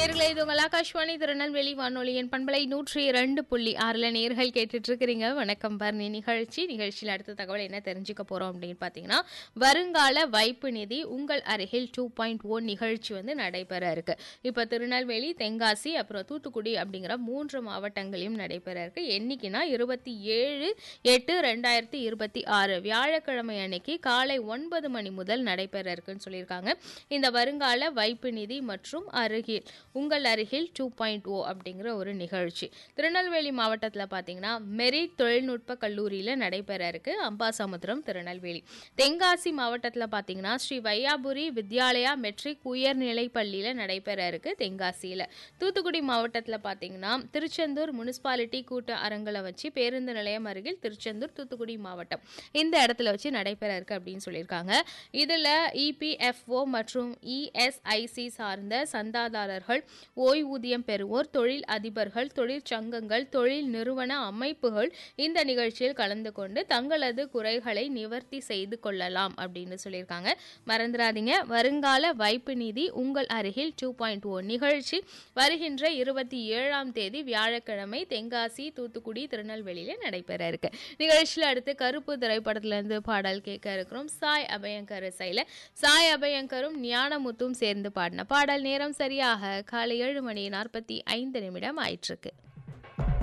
நேர்களே இது உங்கள் ஆகாஷ்வாணி திருநெல்வேலி வானொலியின் பண்பலை நூற்றி இரண்டு புள்ளி ஆறுல நேர்கள் கேட்டுட்டு இருக்கிறீங்க வணக்கம் பர்ணி நிகழ்ச்சி நிகழ்ச்சியில் அடுத்த தகவல் என்ன தெரிஞ்சுக்க போறோம் அப்படின்னு பார்த்தீங்கன்னா வருங்கால வைப்பு நிதி உங்கள் அருகில் டூ பாயிண்ட் ஓ நிகழ்ச்சி வந்து நடைபெற இருக்கு இப்போ திருநெல்வேலி தென்காசி அப்புறம் தூத்துக்குடி அப்படிங்கிற மூன்று மாவட்டங்களையும் நடைபெற இருக்கு என்னைக்குன்னா இருபத்தி ஏழு எட்டு ரெண்டாயிரத்தி இருபத்தி ஆறு வியாழக்கிழமை அன்னைக்கு காலை ஒன்பது மணி முதல் நடைபெற இருக்குன்னு சொல்லியிருக்காங்க இந்த வருங்கால வைப்பு நிதி மற்றும் அருகில் உங்கள் அருகில் டூ பாயிண்ட் ஓ அப்படிங்கிற ஒரு நிகழ்ச்சி திருநெல்வேலி மாவட்டத்தில் பார்த்தீங்கன்னா மெரிட் தொழில்நுட்ப கல்லூரியில் நடைபெற இருக்கு அம்பாசமுத்திரம் திருநெல்வேலி தென்காசி மாவட்டத்தில் பார்த்தீங்கன்னா ஸ்ரீ வையாபுரி வித்யாலயா மெட்ரிக் உயர்நிலை பள்ளியில் நடைபெற இருக்கு தென்காசியில் தூத்துக்குடி மாவட்டத்தில் பார்த்தீங்கன்னா திருச்செந்தூர் முனிசிபாலிட்டி கூட்ட அரங்கில் வச்சு பேருந்து நிலையம் அருகில் திருச்செந்தூர் தூத்துக்குடி மாவட்டம் இந்த இடத்துல வச்சு நடைபெற இருக்கு அப்படின்னு சொல்லியிருக்காங்க இதில் இபிஎஃப்ஓ மற்றும் இஎஸ்ஐசி சார்ந்த சந்தாதாரர்கள் ஓய்வூதியம் பெறுவோர் தொழில் அதிபர்கள் தொழிற்சங்கங்கள் தொழில் நிறுவன அமைப்புகள் இந்த நிகழ்ச்சியில் கலந்து கொண்டு தங்களது குறைகளை நிவர்த்தி செய்து கொள்ளலாம் அப்படின்னு சொல்லியிருக்காங்க மறந்துடாதீங்க வருங்கால வைப்பு நிதி உங்கள் அருகில் டூ பாயிண்ட் ஓ நிகழ்ச்சி வருகின்ற இருபத்தி ஏழாம் தேதி வியாழக்கிழமை தென்காசி தூத்துக்குடி திருநெல்வேலியில் நடைபெற இருக்கு நிகழ்ச்சியில் அடுத்து கருப்பு திரைப்படத்திலிருந்து பாடல் கேட்க இருக்கிறோம் சாய் அபயங்கர் இசையில் சாய் அபயங்கரும் ஞானமுத்தும் சேர்ந்து பாடின பாடல் நேரம் சரியாக காலை ஏழு மணி நாற்பத்தி ஐந்து நிமிடம் ஆயிட்டிருக்கு